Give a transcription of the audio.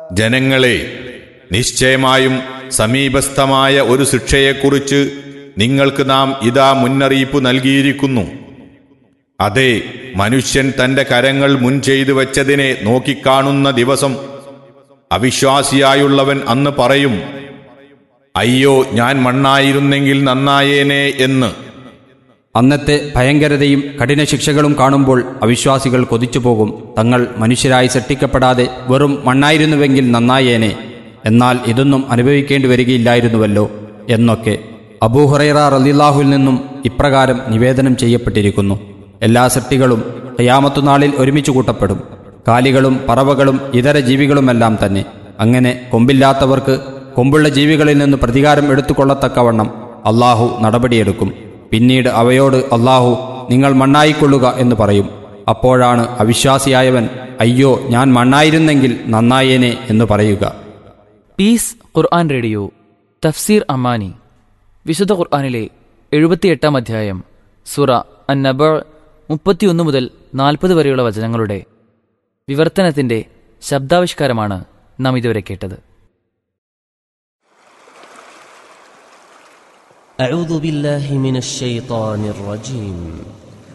ജനങ്ങളെ നിശ്ചയമായും സമീപസ്ഥമായ ഒരു ശിക്ഷയെക്കുറിച്ച് നിങ്ങൾക്ക് നാം ഇതാ മുന്നറിയിപ്പ് നൽകിയിരിക്കുന്നു അതെ മനുഷ്യൻ തന്റെ കരങ്ങൾ മുൻ ചെയ്തു വച്ചതിനെ നോക്കിക്കാണുന്ന ദിവസം അവിശ്വാസിയായുള്ളവൻ അന്ന് പറയും അയ്യോ ഞാൻ മണ്ണായിരുന്നെങ്കിൽ നന്നായേനെ എന്ന് അന്നത്തെ ഭയങ്കരതയും കഠിന ശിക്ഷകളും കാണുമ്പോൾ അവിശ്വാസികൾ കൊതിച്ചുപോകും തങ്ങൾ മനുഷ്യരായി സൃഷ്ടിക്കപ്പെടാതെ വെറും മണ്ണായിരുന്നുവെങ്കിൽ നന്നായേനെ എന്നാൽ ഇതൊന്നും അനുഭവിക്കേണ്ടി വരികയില്ലായിരുന്നുവല്ലോ എന്നൊക്കെ അബൂഹുറൈറ റലില്ലാഹുവിൽ നിന്നും ഇപ്രകാരം നിവേദനം ചെയ്യപ്പെട്ടിരിക്കുന്നു എല്ലാ സൃഷ്ടികളും ഖിയാമത്തുനാളിൽ ഒരുമിച്ച് കൂട്ടപ്പെടും കാലികളും പറവകളും ഇതര ജീവികളുമെല്ലാം തന്നെ അങ്ങനെ കൊമ്പില്ലാത്തവർക്ക് കൊമ്പുള്ള ജീവികളിൽ നിന്ന് പ്രതികാരം എടുത്തുകൊള്ളത്തക്കവണ്ണം അള്ളാഹു നടപടിയെടുക്കും പിന്നീട് അവയോട് അള്ളാഹു നിങ്ങൾ മണ്ണായിക്കൊള്ളുക എന്ന് പറയും അപ്പോഴാണ് അവിശ്വാസിയായവൻ അയ്യോ ഞാൻ മണ്ണായിരുന്നെങ്കിൽ നന്നായേനെ എന്ന് പറയുക പീസ് ഖുർആൻ റേഡിയോ തഫ്സീർ അമാനി വിശുദ്ധ ഖുർആനിലെ എഴുപത്തിയെട്ടാം അധ്യായം സുറ അന്നബ മുപ്പത്തിയൊന്ന് മുതൽ നാൽപ്പത് വരെയുള്ള വചനങ്ങളുടെ വിവർത്തനത്തിന്റെ ശബ്ദാവിഷ്കാരമാണ് നാം ഇതുവരെ കേട്ടത് أعوذ بالله من الشيطان الرجيم